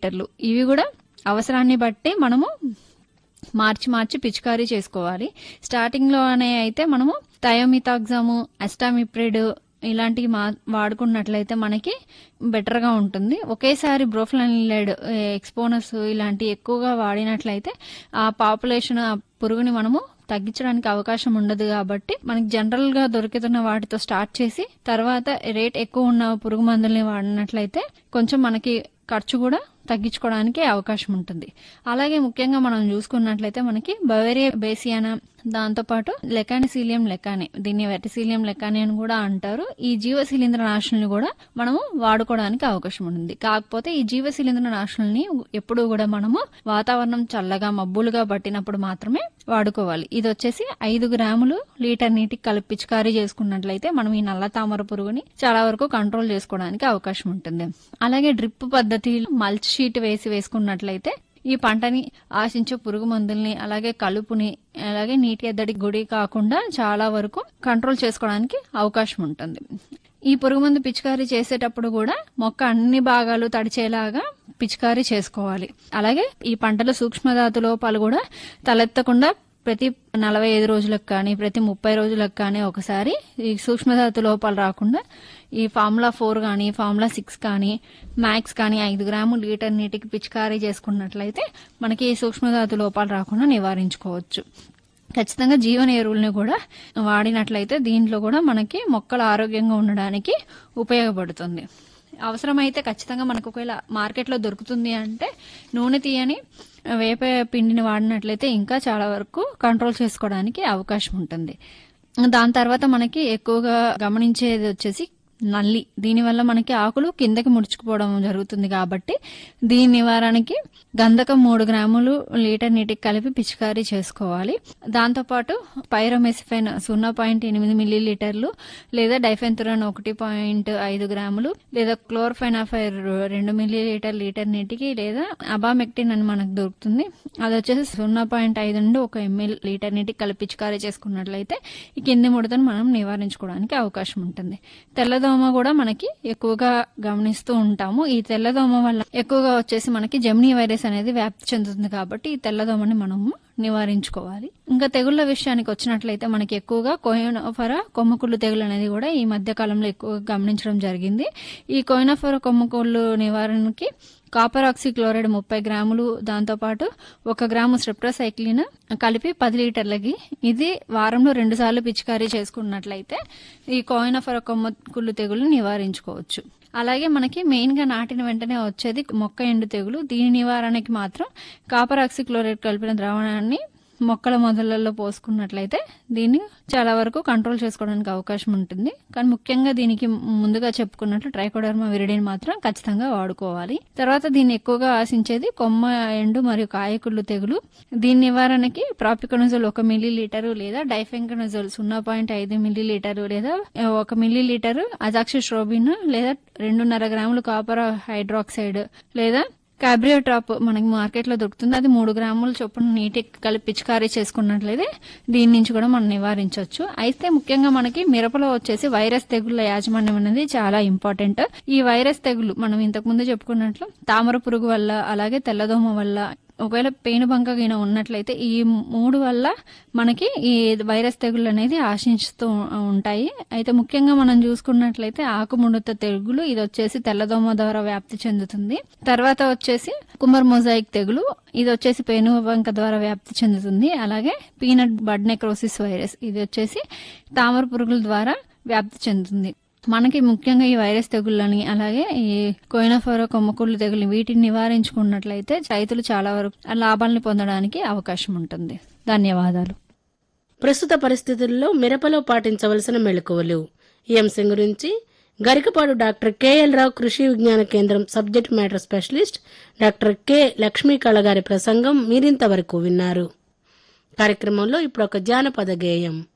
లీటర్లు ఇవి కూడా అవసరాన్ని బట్టి మనము మార్చి మార్చి పిచికారీ చేసుకోవాలి స్టార్టింగ్ లోనే అయితే మనము థయోమితాగ్జాము అస్టామిప్రిడ్ ఇలాంటివి మా వాడుకున్నట్లయితే మనకి బెటర్ గా ఉంటుంది ఒకేసారి బ్రోఫ్లైడ్ ఎక్స్పోనస్ ఇలాంటి ఎక్కువగా వాడినట్లయితే ఆ పాపులేషన్ ఆ పురుగుని మనము తగ్గించడానికి అవకాశం ఉండదు కాబట్టి మనకి జనరల్ గా దొరుకుతున్న వాటితో స్టార్ట్ చేసి తర్వాత రేట్ ఎక్కువ ఉన్న పురుగు మందుల్ని వాడినట్లయితే కొంచెం మనకి ఖర్చు కూడా తగ్గించుకోవడానికి అవకాశం ఉంటుంది అలాగే ముఖ్యంగా మనం చూసుకున్నట్లయితే మనకి బవేరియా బేసియానా దాంతోపాటు లెకానిసీలియం లెకాని దీన్ని వెటిసీలియం లెకాని అని కూడా అంటారు ఈ జీవ శిలీంద్ర నాశనల్ని కూడా మనము వాడుకోవడానికి అవకాశం ఉంటుంది కాకపోతే ఈ జీవ శిలీంద్ర నాశనల్ని ఎప్పుడూ కూడా మనము వాతావరణం చల్లగా మబ్బులుగా పట్టినప్పుడు మాత్రమే వాడుకోవాలి ఇది వచ్చేసి ఐదు గ్రాములు లీటర్ నీటికి కలిపి పిచికారీ చేసుకున్నట్లయితే మనం ఈ నల్ల తామర పురుగుని చాలా వరకు కంట్రోల్ చేసుకోవడానికి అవకాశం ఉంటుంది అలాగే డ్రిప్ పద్ధతి మల్చ్ షీట్ వేసి వేసుకున్నట్లయితే ఈ పంటని ఆశించే పురుగు మందుల్ని అలాగే కలుపుని అలాగే నీటి ఎద్దడి గుడి కాకుండా చాలా వరకు కంట్రోల్ చేసుకోవడానికి అవకాశం ఉంటుంది ఈ పురుగు మందు పిచికారీ చేసేటప్పుడు కూడా మొక్క అన్ని భాగాలు తడిచేలాగా పిచికారీ చేసుకోవాలి అలాగే ఈ పంటల సూక్ష్మధాతు లోపాలు కూడా తలెత్తకుండా ప్రతి నలభై ఐదు రోజులకు కానీ ప్రతి ముప్పై రోజులకు కానీ ఒకసారి ఈ సూక్ష్మధాతు లోపాలు రాకుండా ఈ ఫార్ములా ఫోర్ కానీ ఫార్ములా సిక్స్ కానీ మ్యాక్స్ కానీ ఐదు గ్రాములు లీటర్ నీటికి పిచికారీ చేసుకున్నట్లయితే మనకి ఈ సూక్ష్మధాతు లోపాలు రాకుండా నివారించుకోవచ్చు ఖచ్చితంగా జీవన ఎరువుల్ని కూడా వాడినట్లయితే దీంట్లో కూడా మనకి మొక్కలు ఆరోగ్యంగా ఉండడానికి ఉపయోగపడుతుంది అవసరమైతే ఖచ్చితంగా మనకు ఒకవేళ మార్కెట్లో దొరుకుతుంది అంటే నూనె తీయని వేప పిండిని వాడినట్లయితే ఇంకా చాలా వరకు కంట్రోల్ చేసుకోవడానికి అవకాశం ఉంటుంది దాని తర్వాత మనకి ఎక్కువగా గమనించేది వచ్చేసి నల్లి దీనివల్ల మనకి ఆకులు కిందకి ముడుచుకుపోవడం జరుగుతుంది కాబట్టి దీని నివారణకి గంధకం మూడు గ్రాములు లీటర్ నీటికి కలిపి పిచికారీ చేసుకోవాలి దాంతోపాటు పైరోమెసిఫైన్ సున్నా పాయింట్ ఎనిమిది మిల్లీ లీటర్లు లేదా డైఫెన్తురన్ ఒకటి పాయింట్ ఐదు గ్రాములు లేదా క్లోర్ఫెనాఫైర్ రెండు మిల్లీ లీటర్ లీటర్ నీటికి లేదా అబామెక్టిన్ అని మనకు దొరుకుతుంది అది వచ్చేసి సున్నా పాయింట్ ఐదు నుండి ఒక ఎంఎల్ లీటర్ నీటికి కలిపి పిచికారీ చేసుకున్నట్లయితే ఈ కింది ముడతను మనం నివారించుకోవడానికి అవకాశం ఉంటుంది తెల్లదోమ కూడా మనకి ఎక్కువగా గమనిస్తూ ఉంటాము ఈ తెల్లదోమ వల్ల ఎక్కువగా వచ్చేసి మనకి జెమినీ వైరస్ అనేది వ్యాప్తి చెందుతుంది కాబట్టి ఈ తెల్లదోమని మనము నివారించుకోవాలి ఇంకా తెగుళ్ల విషయానికి వచ్చినట్లయితే మనకి ఎక్కువగా కోయినోఫరా కొమ్మకుళ్ళు తెగులు అనేది కూడా ఈ మధ్య కాలంలో ఎక్కువగా గమనించడం జరిగింది ఈ కోయినోఫరా కొమ్మకుళ్ళు నివారణకి కాపర్ ఆక్సిక్లోరైడ్ ముప్పై గ్రాములు దాంతోపాటు ఒక గ్రాము స్ట్రెప్టోసైక్లిన్ కలిపి పది లీటర్లకి ఇది వారంలో రెండు సార్లు పిచికారీ చేసుకున్నట్లయితే ఈ కోయినఫర కొమ్మ కుళ్ళు తెగులు నివారించుకోవచ్చు అలాగే మనకి మెయిన్ గా నాటిన వెంటనే వచ్చేది మొక్క ఎండు తెగులు దీని నివారణకి మాత్రం కాపర్ ఆక్సిక్లోరైడ్ కలిపిన ద్రావణాన్ని మొక్కల మొదళ్లలో పోసుకున్నట్లయితే దీన్ని చాలా వరకు కంట్రోల్ చేసుకోవడానికి అవకాశం ఉంటుంది కానీ ముఖ్యంగా దీనికి ముందుగా చెప్పుకున్నట్లు ట్రైకోడర్మా విరిడిని మాత్రం ఖచ్చితంగా వాడుకోవాలి తర్వాత దీన్ని ఎక్కువగా ఆశించేది కొమ్మ ఎండు మరియు కాయకుళ్ళు తెగులు దీని నివారణకి ప్రాపికనజోల్ ఒక మిల్లీ లీటరు లేదా డైఫెంకనజోల్ సున్నా పాయింట్ ఐదు మిల్లీ లీటరు లేదా ఒక మిల్లీ లీటరు అజాక్సిస్ట్రోబిన్ లేదా రెండున్నర గ్రాములు కాపర్ హైడ్రాక్సైడ్ లేదా క్యాబ్రియోటాప్ మనకి మార్కెట్ లో దొరుకుతుంది అది మూడు గ్రాముల చొప్పున నీటికి కలిపి పిచికారీ చేసుకున్నట్లయితే దీని నుంచి కూడా మనం నివారించవచ్చు అయితే ముఖ్యంగా మనకి మిరపలో వచ్చేసి వైరస్ తెగుళ్ల యాజమాన్యం అనేది చాలా ఇంపార్టెంట్ ఈ వైరస్ తెగులు మనం ఇంతకు ముందు చెప్పుకున్నట్లు తామర పురుగు వల్ల అలాగే తెల్లదోమ వల్ల ఒకవేళ పేనుబంక గిన ఉన్నట్లయితే ఈ మూడు వల్ల మనకి ఈ వైరస్ తెగులు అనేది ఆశించుతూ ఉంటాయి అయితే ముఖ్యంగా మనం చూసుకున్నట్లయితే ఆకుముడత తెగులు ఇది వచ్చేసి తెల్లదోమ ద్వారా వ్యాప్తి చెందుతుంది తర్వాత వచ్చేసి కుమర్ మొజాయిక్ తెగులు ఇది వచ్చేసి పేనుబంక ద్వారా వ్యాప్తి చెందుతుంది అలాగే పీనట్ బడ్ నెక్రోసిస్ వైరస్ ఇది వచ్చేసి తామర పురుగుల ద్వారా వ్యాప్తి చెందుతుంది మనకి ముఖ్యంగా ఈ వైరస్ తెగుళ్ళని అలాగే ఈ కోయినఫోర కొమ్మకుళ్ళు తెగులు వీటిని నివారించుకున్నట్లయితే రైతులు చాలా వరకు లాభాలను పొందడానికి అవకాశం ఉంటుంది ధన్యవాదాలు ప్రస్తుత పరిస్థితుల్లో మిరపలో పాటించవలసిన మెళకువలు ఈ అంశం గురించి గరికపాడు డాక్టర్ కెఎల్ రావు కృషి విజ్ఞాన కేంద్రం subject matter specialist doctor K Lakshmi Kala గారి ప్రసంగం మీరింతవరకు విన్నారు కార్యక్రమంలో ఇప్పుడు ఒక జానపద గేయం